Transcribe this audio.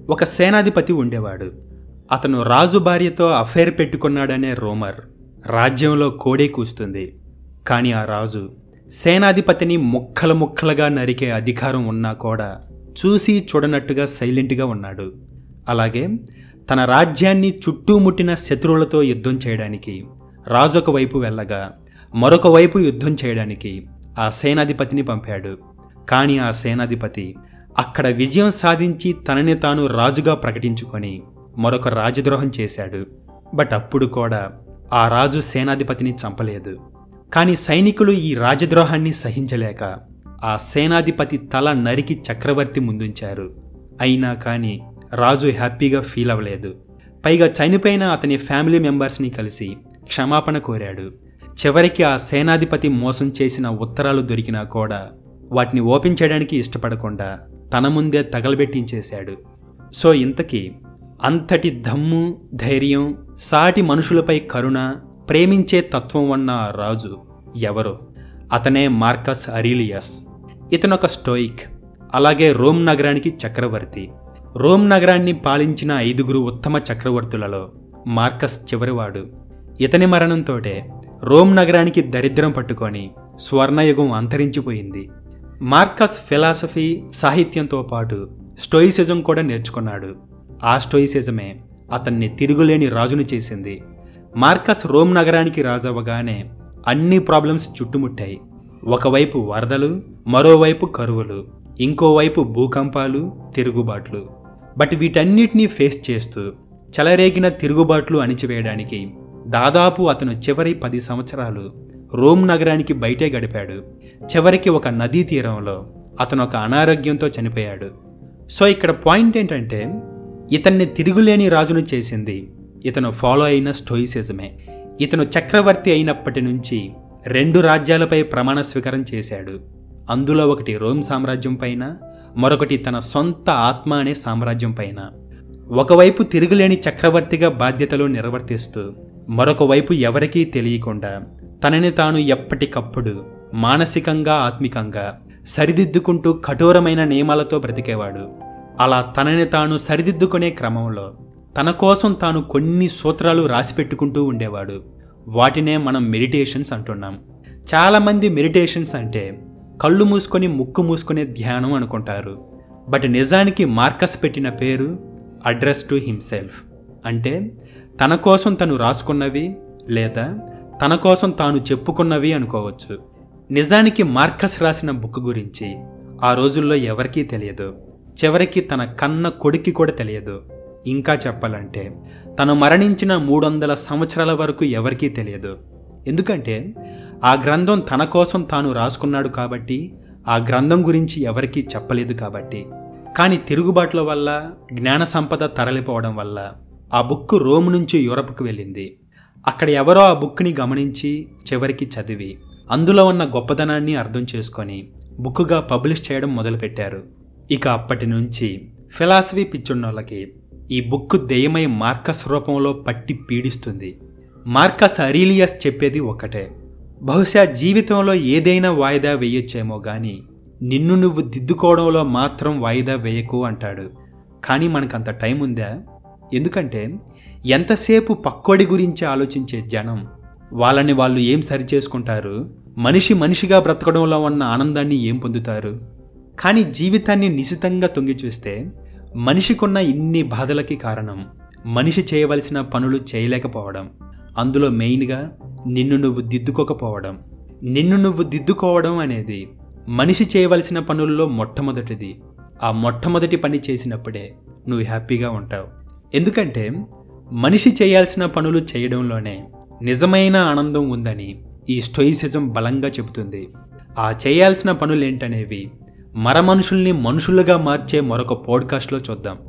ఒక సేనాధిపతి ఉండేవాడు అతను రాజు భార్యతో అఫైర్ పెట్టుకున్నాడనే రోమర్ రాజ్యంలో కోడే కూస్తుంది కానీ ఆ రాజు సేనాధిపతిని ముక్కలు ముక్కలుగా నరికే అధికారం ఉన్నా కూడా చూసి చూడనట్టుగా సైలెంట్గా ఉన్నాడు అలాగే తన రాజ్యాన్ని చుట్టుముట్టిన శత్రువులతో యుద్ధం చేయడానికి రాజు ఒక వైపు వెళ్ళగా మరొక వైపు యుద్ధం చేయడానికి ఆ సేనాధిపతిని పంపాడు కానీ ఆ సేనాధిపతి అక్కడ విజయం సాధించి తనని తాను రాజుగా ప్రకటించుకొని మరొక రాజద్రోహం చేశాడు బట్ అప్పుడు కూడా ఆ రాజు సేనాధిపతిని చంపలేదు కానీ సైనికులు ఈ రాజద్రోహాన్ని సహించలేక ఆ సేనాధిపతి తల నరికి చక్రవర్తి ముందుంచారు అయినా కానీ రాజు హ్యాపీగా ఫీల్ అవ్వలేదు పైగా చనిపోయిన అతని ఫ్యామిలీ మెంబర్స్ని కలిసి క్షమాపణ కోరాడు చివరికి ఆ సేనాధిపతి మోసం చేసిన ఉత్తరాలు దొరికినా కూడా వాటిని ఓపెన్ చేయడానికి ఇష్టపడకుండా తన ముందే తగలబెట్టించేశాడు సో ఇంతకీ అంతటి దమ్ము ధైర్యం సాటి మనుషులపై కరుణ ప్రేమించే తత్వం ఉన్న ఆ రాజు ఎవరో అతనే మార్కస్ అరీలియస్ ఇతనొక స్టోయిక్ అలాగే రోమ్ నగరానికి చక్రవర్తి రోమ్ నగరాన్ని పాలించిన ఐదుగురు ఉత్తమ చక్రవర్తులలో మార్కస్ చివరివాడు ఇతని మరణంతోటే రోమ్ నగరానికి దరిద్రం పట్టుకొని స్వర్ణయుగం అంతరించిపోయింది మార్కస్ ఫిలాసఫీ సాహిత్యంతో పాటు స్టోయిసిజం కూడా నేర్చుకున్నాడు ఆ స్టోయిసిజమే అతన్ని తిరుగులేని రాజును చేసింది మార్కస్ రోమ్ నగరానికి రాజవ్వగానే అన్ని ప్రాబ్లమ్స్ చుట్టుముట్టాయి ఒకవైపు వరదలు మరోవైపు కరువులు ఇంకోవైపు భూకంపాలు తిరుగుబాట్లు బట్ వీటన్నిటినీ ఫేస్ చేస్తూ చెలరేగిన తిరుగుబాట్లు అణిచివేయడానికి దాదాపు అతను చివరి పది సంవత్సరాలు రోమ్ నగరానికి బయటే గడిపాడు చివరికి ఒక నదీ తీరంలో అతను ఒక అనారోగ్యంతో చనిపోయాడు సో ఇక్కడ పాయింట్ ఏంటంటే ఇతన్ని తిరుగులేని రాజును చేసింది ఇతను ఫాలో అయిన స్టోయిసిజమే ఇతను చక్రవర్తి అయినప్పటి నుంచి రెండు రాజ్యాలపై ప్రమాణ స్వీకారం చేశాడు అందులో ఒకటి రోమ్ సామ్రాజ్యం పైన మరొకటి తన సొంత ఆత్మ అనే సామ్రాజ్యం పైన ఒకవైపు తిరుగులేని చక్రవర్తిగా బాధ్యతలు నిర్వర్తిస్తూ మరొక వైపు ఎవరికీ తెలియకుండా తనని తాను ఎప్పటికప్పుడు మానసికంగా ఆత్మికంగా సరిదిద్దుకుంటూ కఠోరమైన నియమాలతో బ్రతికేవాడు అలా తనని తాను సరిదిద్దుకునే క్రమంలో తన కోసం తాను కొన్ని సూత్రాలు రాసిపెట్టుకుంటూ ఉండేవాడు వాటినే మనం మెడిటేషన్స్ అంటున్నాం చాలామంది మెడిటేషన్స్ అంటే కళ్ళు మూసుకొని ముక్కు మూసుకునే ధ్యానం అనుకుంటారు బట్ నిజానికి మార్కస్ పెట్టిన పేరు అడ్రస్ టు హిమ్సెల్ఫ్ అంటే తన కోసం తను రాసుకున్నవి లేదా తన కోసం తాను చెప్పుకున్నవి అనుకోవచ్చు నిజానికి మార్కస్ రాసిన బుక్ గురించి ఆ రోజుల్లో ఎవరికీ తెలియదు చివరికి తన కన్న కొడుక్కి కూడా తెలియదు ఇంకా చెప్పాలంటే తను మరణించిన మూడు వందల సంవత్సరాల వరకు ఎవరికీ తెలియదు ఎందుకంటే ఆ గ్రంథం తన కోసం తాను రాసుకున్నాడు కాబట్టి ఆ గ్రంథం గురించి ఎవరికీ చెప్పలేదు కాబట్టి కానీ తిరుగుబాట్ల వల్ల జ్ఞాన సంపద తరలిపోవడం వల్ల ఆ బుక్ రోమ్ నుంచి యూరప్కు వెళ్ళింది అక్కడ ఎవరో ఆ బుక్ని గమనించి చివరికి చదివి అందులో ఉన్న గొప్పదనాన్ని అర్థం చేసుకొని బుక్గా పబ్లిష్ చేయడం మొదలుపెట్టారు ఇక అప్పటి నుంచి ఫిలాసఫీ పిచ్చున్నోళ్ళకి ఈ బుక్ దెయ్యమై మార్కస్ రూపంలో పట్టి పీడిస్తుంది మార్కస్ అరీలియస్ చెప్పేది ఒకటే బహుశా జీవితంలో ఏదైనా వాయిదా వేయొచ్చేమో గాని నిన్ను నువ్వు దిద్దుకోవడంలో మాత్రం వాయిదా వేయకు అంటాడు కానీ మనకంత టైం ఉందా ఎందుకంటే ఎంతసేపు పక్కోడి గురించి ఆలోచించే జనం వాళ్ళని వాళ్ళు ఏం సరి చేసుకుంటారు మనిషి మనిషిగా బ్రతకడంలో ఉన్న ఆనందాన్ని ఏం పొందుతారు కానీ జీవితాన్ని నిశితంగా తొంగి చూస్తే మనిషికున్న ఇన్ని బాధలకి కారణం మనిషి చేయవలసిన పనులు చేయలేకపోవడం అందులో మెయిన్గా నిన్ను నువ్వు దిద్దుకోకపోవడం నిన్ను నువ్వు దిద్దుకోవడం అనేది మనిషి చేయవలసిన పనుల్లో మొట్టమొదటిది ఆ మొట్టమొదటి పని చేసినప్పుడే నువ్వు హ్యాపీగా ఉంటావు ఎందుకంటే మనిషి చేయాల్సిన పనులు చేయడంలోనే నిజమైన ఆనందం ఉందని ఈ స్టోయిసిజం బలంగా చెబుతుంది ఆ చేయాల్సిన పనులేంటనేవి మర మనుషుల్ని మనుషులుగా మార్చే మరొక పోడ్కాస్ట్లో చూద్దాం